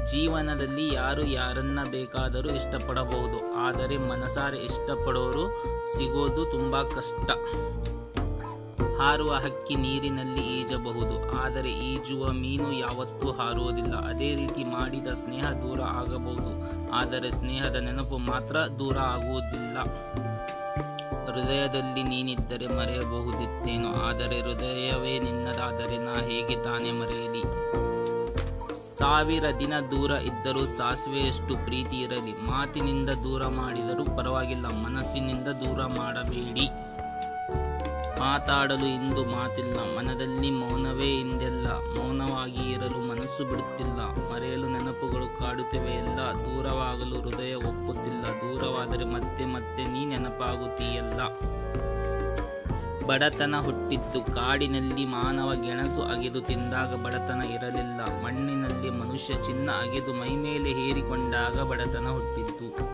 ಜೀವನದಲ್ಲಿ ಯಾರು ಯಾರನ್ನ ಬೇಕಾದರೂ ಇಷ್ಟಪಡಬಹುದು ಆದರೆ ಮನಸಾರೆ ಇಷ್ಟಪಡೋರು ಸಿಗೋದು ತುಂಬ ಕಷ್ಟ ಹಾರುವ ಹಕ್ಕಿ ನೀರಿನಲ್ಲಿ ಈಜಬಹುದು ಆದರೆ ಈಜುವ ಮೀನು ಯಾವತ್ತೂ ಹಾರುವುದಿಲ್ಲ ಅದೇ ರೀತಿ ಮಾಡಿದ ಸ್ನೇಹ ದೂರ ಆಗಬಹುದು ಆದರೆ ಸ್ನೇಹದ ನೆನಪು ಮಾತ್ರ ದೂರ ಆಗುವುದಿಲ್ಲ ಹೃದಯದಲ್ಲಿ ನೀನಿದ್ದರೆ ಮರೆಯಬಹುದಿತ್ತೇನೋ ಆದರೆ ಹೃದಯವೇ ನಿನ್ನದಾದರೆ ನಾ ಹೇಗೆ ತಾನೇ ಮರೆಯಲಿ ಸಾವಿರ ದಿನ ದೂರ ಇದ್ದರೂ ಸಾಸಿವೆಯಷ್ಟು ಪ್ರೀತಿ ಇರಲಿ ಮಾತಿನಿಂದ ದೂರ ಮಾಡಿದರೂ ಪರವಾಗಿಲ್ಲ ಮನಸ್ಸಿನಿಂದ ದೂರ ಮಾಡಬೇಡಿ ಮಾತಾಡಲು ಇಂದು ಮಾತಿಲ್ಲ ಮನದಲ್ಲಿ ಮೌನವೇ ಇಂದೆಲ್ಲ ಮೌನವಾಗಿ ಇರಲು ಮನಸ್ಸು ಬಿಡುತ್ತಿಲ್ಲ ಮರೆಯಲು ನೆನಪುಗಳು ಕಾಡುತ್ತವೆ ಎಲ್ಲ ದೂರವಾಗಲು ಹೃದಯ ಒಪ್ಪುತ್ತಿಲ್ಲ ದೂರವಾದರೆ ಮತ್ತೆ ಮತ್ತೆ ನೀ ನೆನಪಾಗುತ್ತೀಯಲ್ಲ ಬಡತನ ಹುಟ್ಟಿದ್ದು ಕಾಡಿನಲ್ಲಿ ಮಾನವ ಗೆಣಸು ಅಗೆದು ತಿಂದಾಗ ಬಡತನ ಇರಲಿಲ್ಲ ಮಣ್ಣಿನಲ್ಲಿ ಮನುಷ್ಯ ಚಿನ್ನ ಅಗೆದು ಮೈಮೇಲೆ ಹೇರಿಕೊಂಡಾಗ ಬಡತನ ಹುಟ್ಟಿದ್ದು